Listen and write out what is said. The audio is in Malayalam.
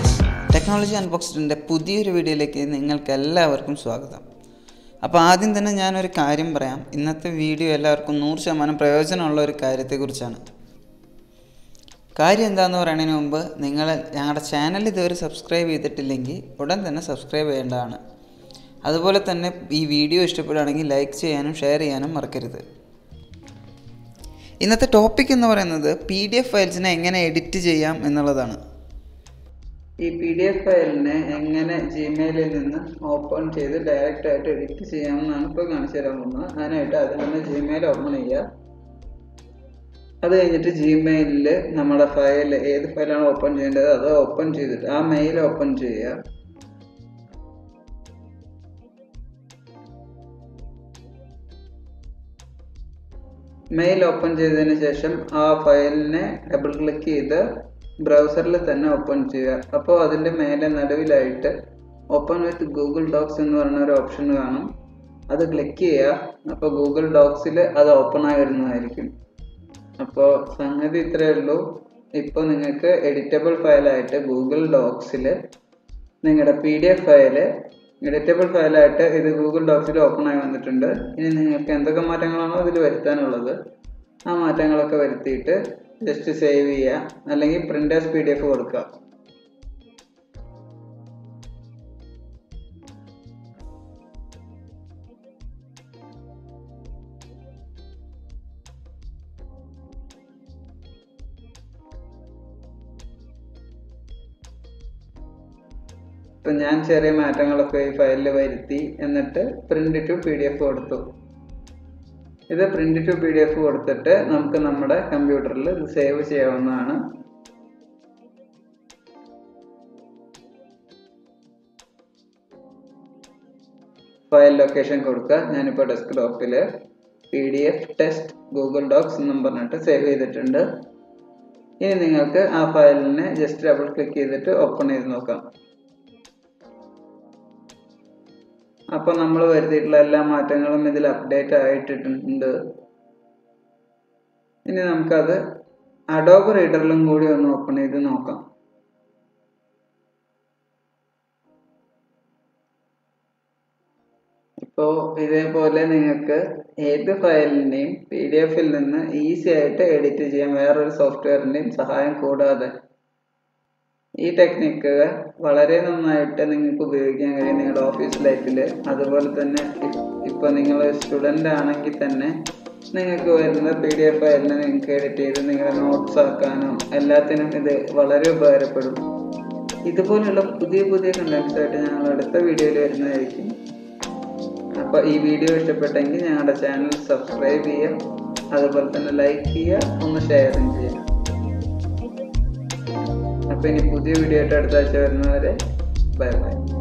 ടെക്നോളജി അൺബോക്സ്ഡിൻ്റെ പുതിയൊരു വീഡിയോയിലേക്ക് നിങ്ങൾക്ക് എല്ലാവർക്കും സ്വാഗതം അപ്പോൾ ആദ്യം തന്നെ ഞാനൊരു കാര്യം പറയാം ഇന്നത്തെ വീഡിയോ എല്ലാവർക്കും നൂറ് ശതമാനം പ്രയോജനമുള്ള ഒരു കാര്യത്തെക്കുറിച്ചാണ് കാര്യം എന്താണെന്ന് പറയുന്നതിന് മുമ്പ് നിങ്ങൾ ഞങ്ങളുടെ ചാനൽ ഇതുവരെ സബ്സ്ക്രൈബ് ചെയ്തിട്ടില്ലെങ്കിൽ ഉടൻ തന്നെ സബ്സ്ക്രൈബ് ചെയ്യേണ്ടതാണ് അതുപോലെ തന്നെ ഈ വീഡിയോ ഇഷ്ടപ്പെടുകയാണെങ്കിൽ ലൈക്ക് ചെയ്യാനും ഷെയർ ചെയ്യാനും മറക്കരുത് ഇന്നത്തെ ടോപ്പിക് എന്ന് പറയുന്നത് പി ഡി എഫ് ഫയൽസിനെ എങ്ങനെ എഡിറ്റ് ചെയ്യാം എന്നുള്ളതാണ് ഈ പി ഡി എഫ് ഫയലിനെ എങ്ങനെ ജിമെയിലിൽ നിന്ന് ഓപ്പൺ ചെയ്ത് ഡയറക്റ്റ് ആയിട്ട് എഡിറ്റ് ചെയ്യാമെന്നാണ് ഇപ്പോൾ കാണിച്ചു തരാൻ പോകുന്നത് അതിനായിട്ട് അതിൽ നിന്ന് ജിമെയിൽ ഓപ്പൺ ചെയ്യുക അത് കഴിഞ്ഞിട്ട് ജിമെയിലിൽ നമ്മുടെ ഫയൽ ഏത് ഫയലാണ് ഓപ്പൺ ചെയ്യേണ്ടത് അത് ഓപ്പൺ ചെയ്തിട്ട് ആ മെയിൽ ഓപ്പൺ ചെയ്യുക മെയിൽ ഓപ്പൺ ചെയ്തതിന് ശേഷം ആ ഫയലിനെ ഡബിൾ ക്ലിക്ക് ചെയ്ത് ബ്രൗസറിൽ തന്നെ ഓപ്പൺ ചെയ്യുക അപ്പോൾ അതിൻ്റെ മേലെ നടുവിലായിട്ട് ഓപ്പൺ വിത്ത് ഗൂഗിൾ ഡോക്സ് എന്ന് പറയുന്ന ഒരു ഓപ്ഷൻ കാണും അത് ക്ലിക്ക് ചെയ്യുക അപ്പോൾ ഗൂഗിൾ ഡോക്സിൽ അത് ഓപ്പൺ ആയി വരുന്നതായിരിക്കും അപ്പോൾ സംഗതി ഇത്രയേ ഉള്ളൂ ഇപ്പോൾ നിങ്ങൾക്ക് എഡിറ്റബിൾ ഫയലായിട്ട് ഗൂഗിൾ ഡോക്സിൽ നിങ്ങളുടെ P D F file editable ഫയലായിട്ട് ഇത് ഗൂഗിൾ ഡോക്സിൽ ഓപ്പൺ ആയി വന്നിട്ടുണ്ട് ഇനി നിങ്ങൾക്ക് എന്തൊക്കെ മാറ്റങ്ങളാണോ ഇതിൽ വരുത്താനുള്ളത് ആ മാറ്റങ്ങളൊക്കെ വരുത്തിയിട്ട് ജസ്റ്റ് സേവ് ചെയ്യുക അല്ലെങ്കിൽ പ്രിന്റേഴ്സ് പി ഡി എഫ് കൊടുക്കുക ഇപ്പം ഞാൻ ചെറിയ മാറ്റങ്ങളൊക്കെ ഈ ഫയലിൽ വരുത്തി എന്നിട്ട് print to P D F കൊടുത്തു ഇത് print to P D F കൊടുത്തിട്ട് നമുക്ക് നമ്മുടെ കമ്പ്യൂട്ടറിൽ ഇത് സേവ് ചെയ്യാവുന്നതാണ് ഫയൽ ലൊക്കേഷൻ കൊടുക്കുക ഞാനിപ്പോൾ ഡെസ്ക്ടോപ്പിൽ P D F test Google Docs എന്നും പറഞ്ഞിട്ട് സേവ് ചെയ്തിട്ടുണ്ട് ഇനി നിങ്ങൾക്ക് ആ ഫയലിനെ ജസ്റ്റ് ഡബിൾ ക്ലിക്ക് ചെയ്തിട്ട് ഓപ്പൺ ചെയ്ത് നോക്കാം അപ്പോൾ നമ്മൾ വരുത്തിയിട്ടുള്ള എല്ലാ മാറ്റങ്ങളും ഇതിൽ അപ്ഡേറ്റ് ആയിട്ടിട്ടുണ്ട് ഇനി നമുക്കത് അഡോബ് റീഡറിലും കൂടി ഒന്ന് ഓപ്പൺ ചെയ്ത് നോക്കാം ഇപ്പോൾ ഇതേപോലെ നിങ്ങൾക്ക് ഏത് ഫയലിനെയും പി ഡി എഫിൽ നിന്ന് ഈസി ആയിട്ട് എഡിറ്റ് ചെയ്യാം വേറൊരു സോഫ്റ്റ്വെയറിൻ്റെയും സഹായം കൂടാതെ ഈ ടെക്നിക്ക് വളരെ നന്നായിട്ട് നിങ്ങൾക്ക് ഉപയോഗിക്കാൻ കഴിയും നിങ്ങളുടെ ഓഫീസ് ലൈഫിൽ അതുപോലെ തന്നെ ഇപ്പോൾ നിങ്ങൾ സ്റ്റുഡൻ്റ് ആണെങ്കിൽ തന്നെ നിങ്ങൾക്ക് വരുന്ന പി ഡി എഫ് ഫയലിനെ നിങ്ങൾക്ക് എഡിറ്റ് ചെയ്ത് നിങ്ങളുടെ നോട്ട്സ് ആക്കാനും എല്ലാത്തിനും ഇത് വളരെ ഉപകാരപ്പെടും ഇതുപോലുള്ള പുതിയ പുതിയ കണ്ടൻസ് ആയിട്ട് ഞങ്ങൾ അടുത്ത വീഡിയോയിൽ വരുന്നതായിരിക്കും അപ്പോൾ ഈ വീഡിയോ ഇഷ്ടപ്പെട്ടെങ്കിൽ ഞങ്ങളുടെ ചാനൽ സബ്സ്ക്രൈബ് ചെയ്യുക അതുപോലെ തന്നെ ലൈക്ക് ചെയ്യുക ഒന്ന് ഷെയറും ചെയ്യുക അപ്പോൾ ഇനി പുതിയ വീഡിയോ ആയിട്ട് അടുത്ത ആഴ്ച വരുന്നവരെ ബൈ ബൈ